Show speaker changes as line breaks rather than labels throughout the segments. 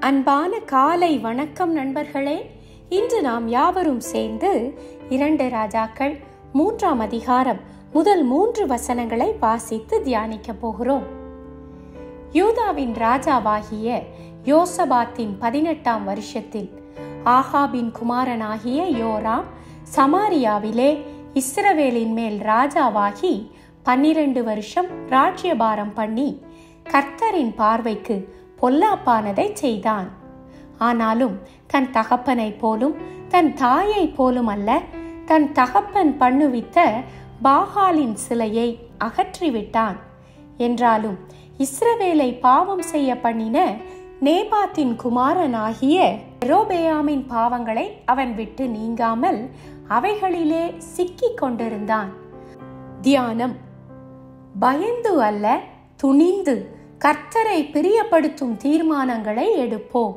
அன்பான காலை வணக்கம் நண்பர்களே இன்று நாம் யாவரும் சேர்ந்து இரண்டு ராஜாக்கள் மூன்றாம் அதிகாரம் முதல் மூன்று வசனங்களை வாசித்து தியானிக்க போகிறோம் யூதாவின் ராஜாவாகிய யோசபாத்தின் பதினெட்டாம் வருஷத்தில் ஆகாபின் குமாரனாகிய யோராம் சமாரியாவிலே இஸ்ரவேலின் மேல் ராஜாவாகி பன்னிரண்டு வருஷம் ராஜ்யபாரம் பண்ணி கர்த்தரின் பார்வைக்கு பொல்லாப்பானதை செய்தான் ஆனாலும் தன் தகப்பனைப் போலும் தன் தாயைப் போலும் அல்ல தன் தகப்பன் பண்ணுவித்த பாகாலின் சிலையை அகற்றிவிட்டான் என்றாலும் இஸ்ரவேலை பாவம் செய்ய பண்ணின நேபாத்தின் குமாரனாகிய ரோபேயாமின் பாவங்களை அவன் விட்டு நீங்காமல் அவைகளிலே சிக்கிக் கொண்டிருந்தான் தியானம் பயந்து அல்ல துணிந்து கர்த்தரை பிரியப்படுத்தும் தீர்மானங்களை எடுப்போம்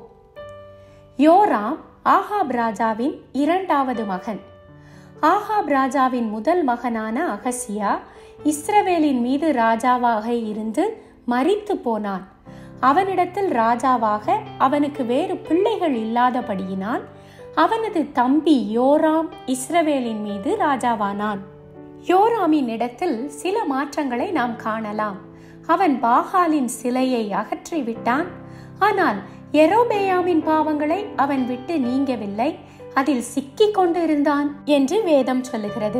யோராம் ஆகாப் ராஜாவின் இரண்டாவது மகன் ஆகாப் ராஜாவின் முதல் மகனான அகசியா இஸ்ரவேலின் மீது ராஜாவாக இருந்து மரித்து போனான் அவனிடத்தில் ராஜாவாக அவனுக்கு வேறு பிள்ளைகள் இல்லாதபடியினால் அவனது தம்பி யோராம் இஸ்ரவேலின் மீது ராஜாவானான் யோராமின் இடத்தில் சில மாற்றங்களை நாம் காணலாம் அவன் பாகாலின் சிலையை அகற்றிவிட்டான் ஆனால் எரோபேயாமின் பாவங்களை அவன் விட்டு நீங்கவில்லை அதில் சிக்கிக் கொண்டிருந்தான் என்று வேதம் சொல்லுகிறது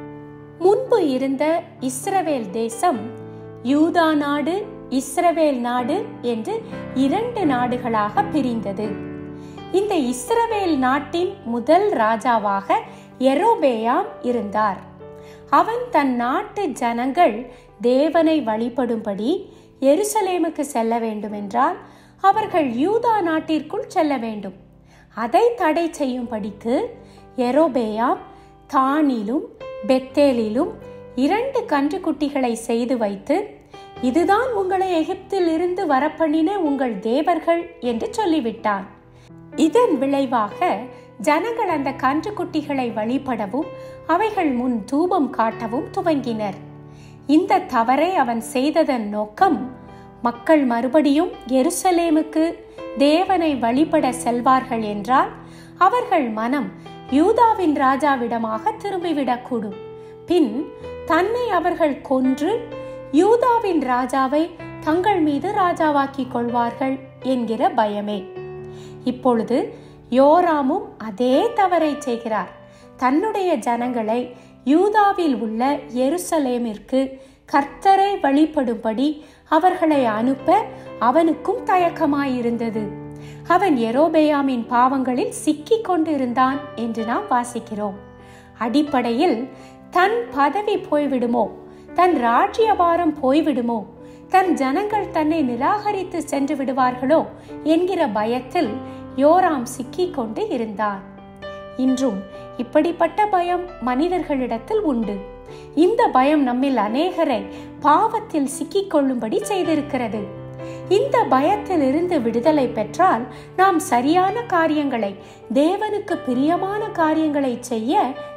முன்பு இருந்த இஸ்ரவேல் தேசம் யூதா நாடு இஸ்ரவேல் நாடு என்று இரண்டு நாடுகளாக பிரிந்தது இந்த இஸ்ரவேல் நாட்டின் முதல் ராஜாவாக எரோபேயாம் இருந்தார் அவன் தன் நாட்டு ஜனங்கள் தேவனை வழிபடும்படி எருசலேமுக்கு செல்ல வேண்டுமென்றால் அவர்கள் யூதா நாட்டிற்குள் செல்ல வேண்டும் அதை தடை செய்யும்படிக்கு எரோபேயாம் தானிலும் பெத்தேலிலும் இரண்டு கன்றுக்குட்டிகளை செய்து வைத்து இதுதான் உங்களை எகிப்தில் இருந்து வரப்பண்ணின உங்கள் தேவர்கள் என்று சொல்லிவிட்டான் இதன் விளைவாக ஜனங்கள் அந்த கன்றுக்குட்டிகளை வழிபடவும் அவைகள் முன் தூபம் காட்டவும் துவங்கினர் இந்த தவறை அவன் செய்ததன் நோக்கம் மக்கள் மறுபடியும் எருசலேமுக்கு தேவனை வழிபட செல்வார்கள் என்றால் அவர்கள் மனம் யூதாவின் ராஜாவிடமாக திரும்பிவிடக்கூடும் பின் தன்னை அவர்கள் கொன்று யூதாவின் ராஜாவை தங்கள் மீது ராஜாவாக்கிக் கொள்வார்கள் என்கிற பயமே இப்பொழுது யோராமும் அதே தவறை செய்கிறார் தன்னுடைய ஜனங்களை யூதாவில் உள்ள எருசலேமிற்கு கர்த்தரை வழிபடும்படி அவர்களை அனுப்ப அவனுக்கும் தயக்கமாயிருந்தது அவன் எரோபேயாமின் பாவங்களில் சிக்கிக் கொண்டிருந்தான் என்று நாம் வாசிக்கிறோம் அடிப்படையில் தன் பதவி போய்விடுமோ தன் ராஜ்யபாரம் போய்விடுமோ தன் ஜனங்கள் தன்னை நிராகரித்து சென்று விடுவார்களோ என்கிற பயத்தில் யோராம் சிக்கிக் கொண்டு இருந்தான் இன்றும் இப்படிப்பட்ட பயம் மனிதர்களிடத்தில் உண்டு இந்த பயம் நம்மில் அநேகரை பாவத்தில் சிக்கிக் கொள்ளும்படி செய்திருக்கிறது இந்த பயத்தில் இருந்து விடுதலை பெற்றால் நாம் சரியான காரியங்களை தேவனுக்கு பிரியமான காரியங்களை செய்ய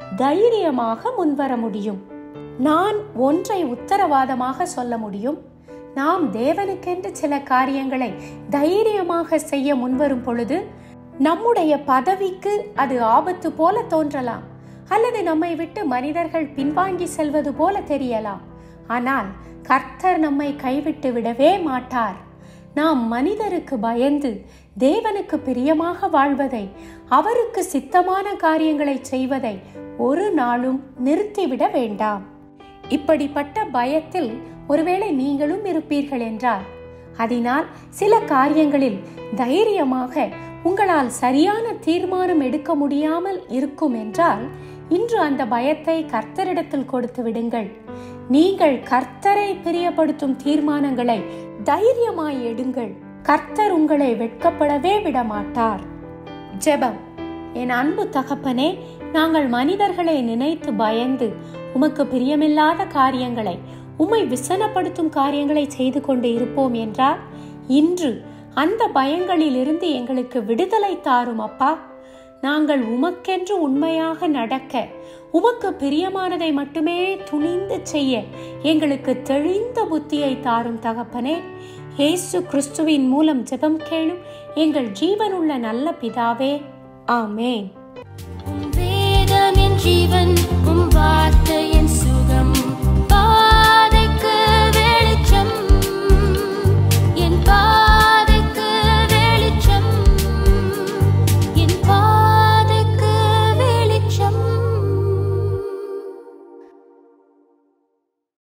தைரியமாக முன்வர முடியும் நான் ஒன்றை உத்தரவாதமாக சொல்ல முடியும் நாம் தேவனுக்கென்று சில காரியங்களை தைரியமாக செய்ய முன்வரும் பொழுது நம்முடைய பதவிக்கு அது ஆபத்து போல தோன்றலாம் அல்லது நம்மை விட்டு மனிதர்கள் பின்வாங்கி செல்வது போல தெரியலாம் ஆனால் கர்த்தர் நம்மை கைவிட்டு விடவே மாட்டார் நாம் மனிதருக்கு பயந்து தேவனுக்கு பிரியமாக வாழ்வதை அவருக்கு சித்தமான காரியங்களை செய்வதை ஒரு நாளும் நிறுத்திவிட வேண்டாம் இப்படிப்பட்ட பயத்தில் ஒருவேளை நீங்களும் இருப்பீர்கள் என்றால் அதனால் சில காரியங்களில் தைரியமாக உங்களால் சரியான தீர்மானம் எடுக்க முடியாமல் இருக்கும் என்றால் இன்று அந்த பயத்தை கர்த்தரிடத்தில் கொடுத்து விடுங்கள் நீங்கள் கர்த்தரை பிரியப்படுத்தும் தீர்மானங்களை தைரியமாய் எடுங்கள் கர்த்தர் உங்களை வெட்கப்படவே விட மாட்டார் ஜெபம் என் அன்பு தகப்பனே நாங்கள் மனிதர்களை நினைத்து பயந்து உமக்கு பிரியமில்லாத காரியங்களை உம்மை விசனப்படுத்தும் காரியங்களை செய்து கொண்டு இருப்போம் என்றால் இன்று அந்த பயங்களிலிருந்து எங்களுக்கு விடுதலை தாரும் அப்பா நாங்கள் உமக்கென்று உண்மையாக நடக்க உமக்கு பிரியமானதை மட்டுமே துணிந்து செய்ய எங்களுக்கு தெளிந்த புத்தியை தாரும் தகப்பனே இயேசு கிறிஸ்துவின் மூலம் ஜெபம் கேளும் எங்கள் ஜீவனுள்ள நல்ல பிதாவே ஆமேன்
உம் வேதம் என் ஜீவன் உம்